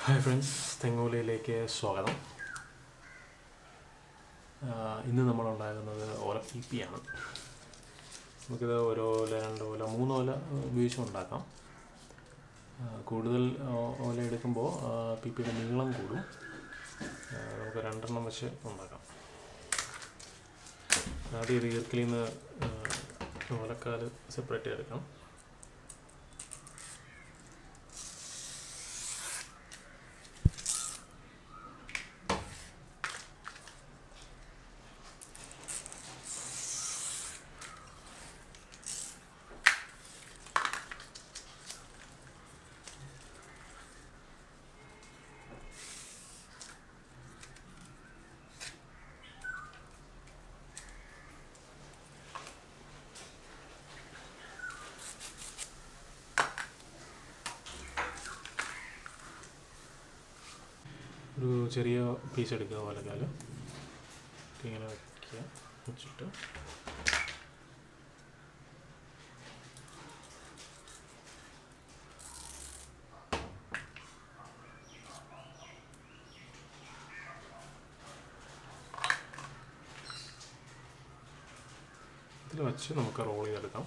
hi friends തെങ്ങോലയിലേക്ക് സ്വാഗതം ആഹ് ഇന്ന് നമ്മളുണ്ടാകുന്നത് ഓല P P ആണ് നമുക്കിത് ഒരു ഓല രണ്ട് ഓല മൂന്ന് ഓല ഉപയോഗിച്ചും ഉണ്ടാക്കാം ആഹ് കൂടുതൽ ഓ- ഓല എടുക്കുമ്പോൾ പി പിയുടെ നീളം കൂടും ആഹ് നമുക്ക് രണ്ടെണ്ണം വെച്ച് ഉണ്ടാക്കാം ആദ്യം ഇത് ഈർക്കിലിൽ നിന്ന് ഓലക്കാല് സെപ്പറേറ്റ് ചെയ്തെടുക്കാം ഒരു ചെറിയ പീസ് എടുക്കുക ഓലക്കാല് ഇങ്ങനെ വയ്ക്കുക വെച്ചിട്ട് ഇതിൽ വെച്ച് നമുക്ക് റോൾ ചെയ്തെടുക്കാം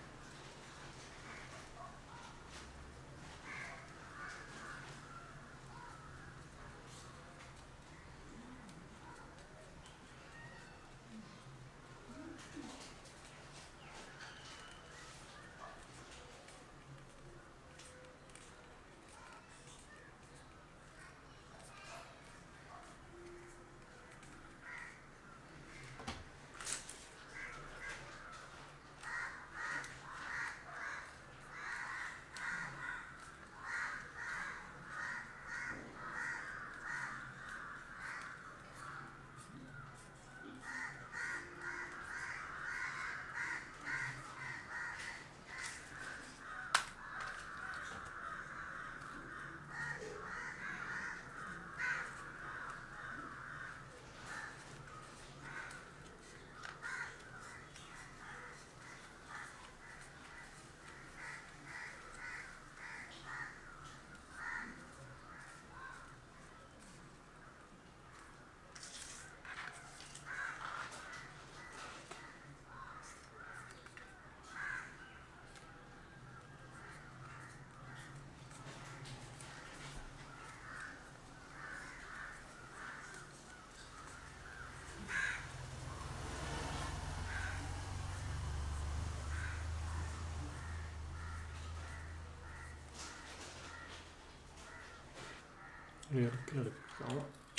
ഇറക്കിലെടുക്കാം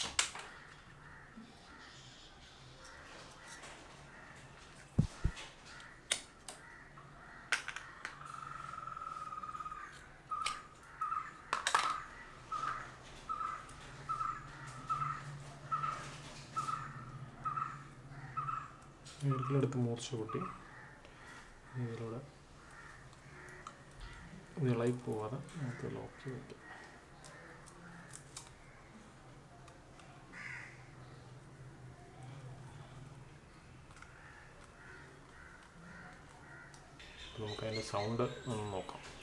ഇറക്കിലെടുത്ത് മൂർച്ച കൂട്ടി ഇതിലൂടെ ഇത് ഇളകി പോവാതെ നമുക്ക് ലോക്ക് വയ്ക്കാം നമുക്ക് അതിൻ്റെ സൗണ്ട് ഒന്ന് നോക്കാം